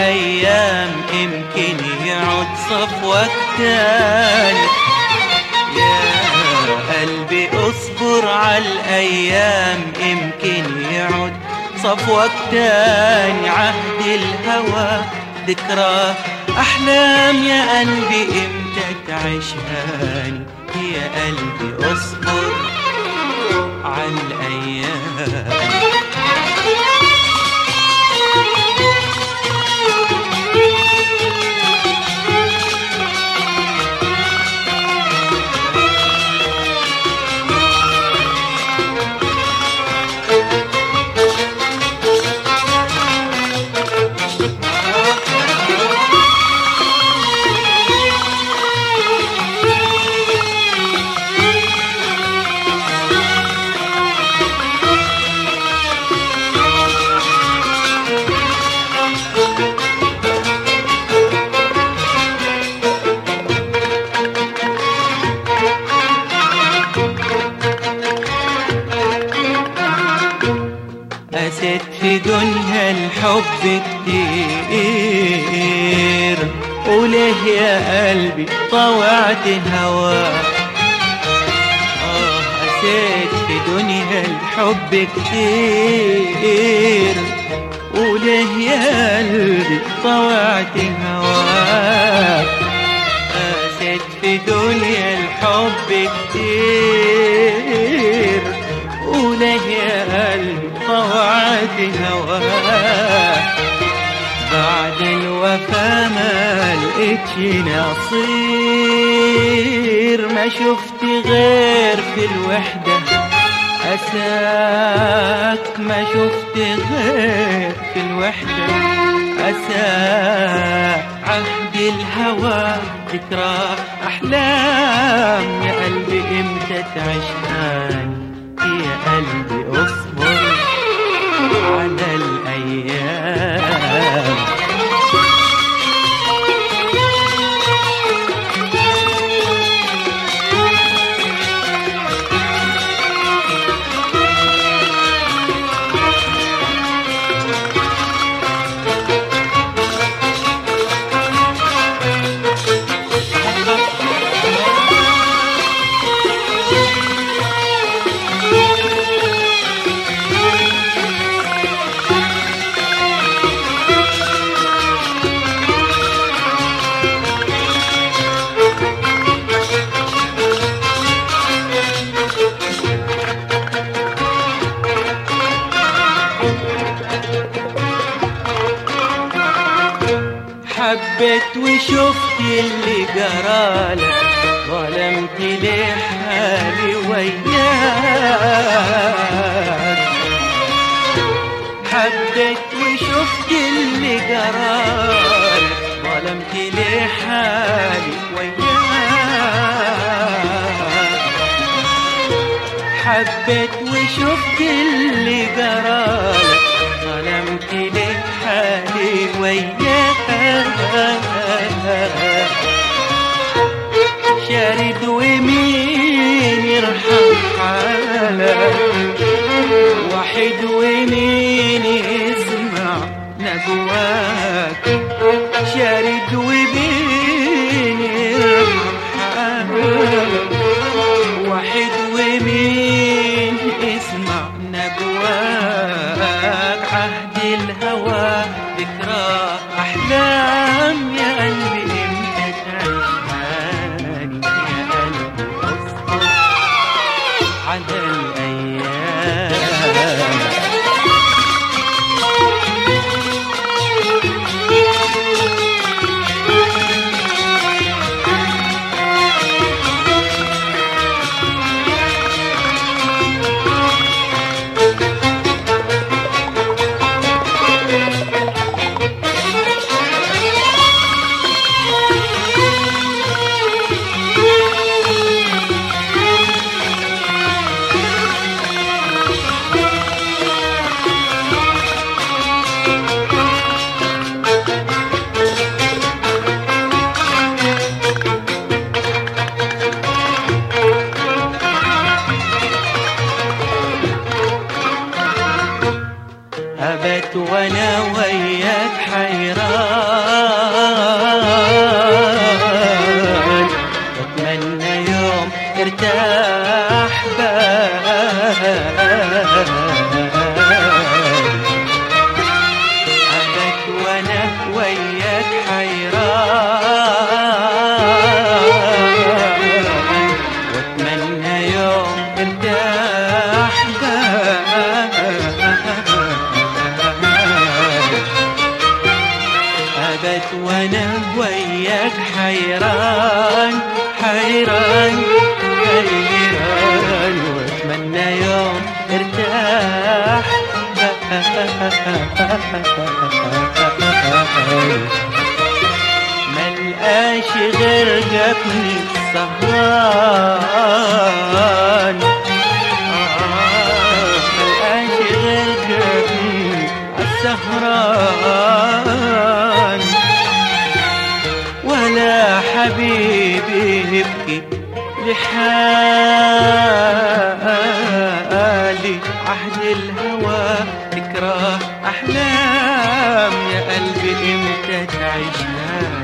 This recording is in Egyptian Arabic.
الأيام يمكن يعود صفوك تاني يا قلبي اصبر على الأيام يمكن يعود صفوك تاني عهد الهوى ذكرى أحلام يا قلبي امتى تعيشهاني يا قلبي اصبر على الأيام قست في دنيا الحب كتير وليه يا قلبي طوعت هواك آه قست في دنيا الحب كتير وليه يا قلبي طوعت هواك قست في دنيا الحب كتير وليه يا قلبي طوعت هواك بعد الوفا ما لقيتش نصير ما شفت غير في الوحدة أساك ما شفت غير في الوحدة أساك عهد الهوى ذكرى أحلام يا قلبي إمتى تعيشهاني يا قلبي اصبر على الأيام حبيت وشفت اللي جرالك ظلمت ليه حالي وياك حبيت وشفت اللي جرالك ظلمت ليه حالي وياك حبيت وشفت اللي جرالك ظلمت ليه حالي وياك شارد ومين يرحم حالك واحد ومين يسمع نجواك شارد ومين يرحم حالك واحد ومين يسمع نجواك عهد الهوى ذكرى أحلام يا قلبي امتى تعيشهاني يا قلبي اصبر على الأيام وياك حيران واتمنى يوم ارتاح بال أبد وانا وياك حيران حيران حيران واتمنى يوم ارتاح ملقاش غير جبني السهران ملقاش غير جبني السهران ولا حبيبي يبكي لحالي عهد الهوى تكره أحلام يا قلبي امتى تعيشها